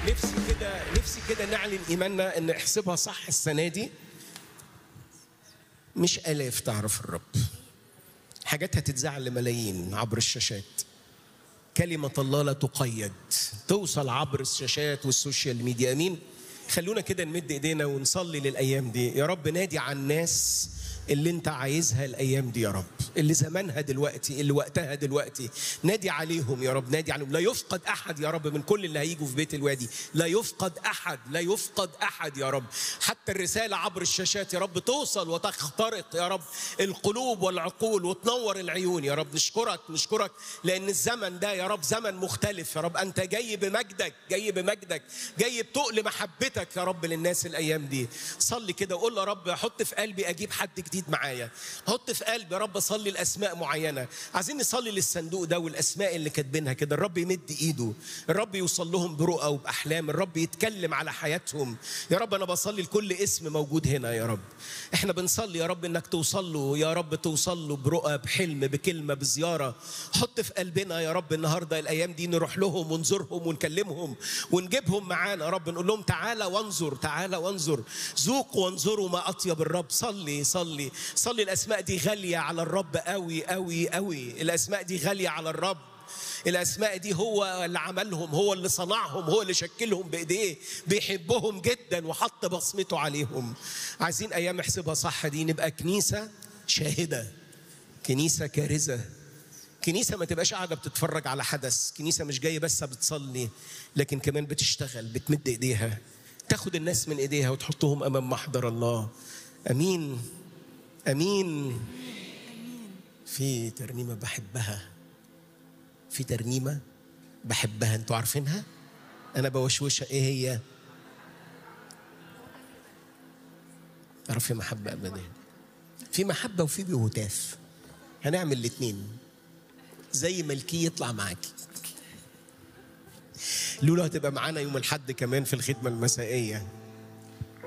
نفسي كده نفسي كده نعلن ايماننا ان احسبها صح السنه دي مش الاف تعرف الرب حاجات هتتذاع لملايين عبر الشاشات كلمة الله لا تقيد توصل عبر الشاشات والسوشيال ميديا امين خلونا كده نمد ايدينا ونصلي للايام دي يا رب نادي على الناس اللي انت عايزها الايام دي يا رب اللي زمانها دلوقتي اللي وقتها دلوقتي نادي عليهم يا رب نادي عليهم لا يفقد احد يا رب من كل اللي هيجوا في بيت الوادي لا يفقد احد لا يفقد احد يا رب حتى الرساله عبر الشاشات يا رب توصل وتخترق يا رب القلوب والعقول وتنور العيون يا رب نشكرك نشكرك لان الزمن ده يا رب زمن مختلف يا رب انت جاي بمجدك جاي بمجدك جاي بتقل محبتك يا رب للناس الايام دي صلي كده وقول يا رب حط في قلبي اجيب حد جديد معايا حط في قلبي يا رب صلي الاسماء معينه عايزين نصلي للصندوق ده والاسماء اللي كاتبينها كده الرب يمد ايده الرب يوصل لهم برؤى وباحلام الرب يتكلم على حياتهم يا رب انا بصلي لكل اسم موجود هنا يا رب احنا بنصلي يا رب انك توصل له يا رب توصل له برؤى بحلم بكلمه بزياره حط في قلبنا يا رب النهارده الايام دي نروح لهم ونزورهم ونكلمهم ونجيبهم معانا يا رب نقول لهم تعالى وانظر تعالى وانظر ذوقوا وانظروا ما اطيب الرب صلي صلي صلي الاسماء دي غاليه على الرب قوي قوي قوي الاسماء دي غاليه على الرب الاسماء دي هو اللي عملهم هو اللي صنعهم هو اللي شكلهم بايديه بيحبهم جدا وحط بصمته عليهم عايزين ايام احسبها صح دي نبقى كنيسه شاهده كنيسه كارزه كنيسة ما تبقاش قاعدة بتتفرج على حدث كنيسة مش جاية بس بتصلي لكن كمان بتشتغل بتمد ايديها تاخد الناس من ايديها وتحطهم امام محضر الله امين امين في ترنيمة بحبها في ترنيمة بحبها انتوا عارفينها انا بوشوشها ايه هي تعرف في محبة ابدا في محبة وفي بهتاف هنعمل الاتنين زي ما الكي يطلع معاكي لولا هتبقى معانا يوم الحد كمان في الخدمة المسائية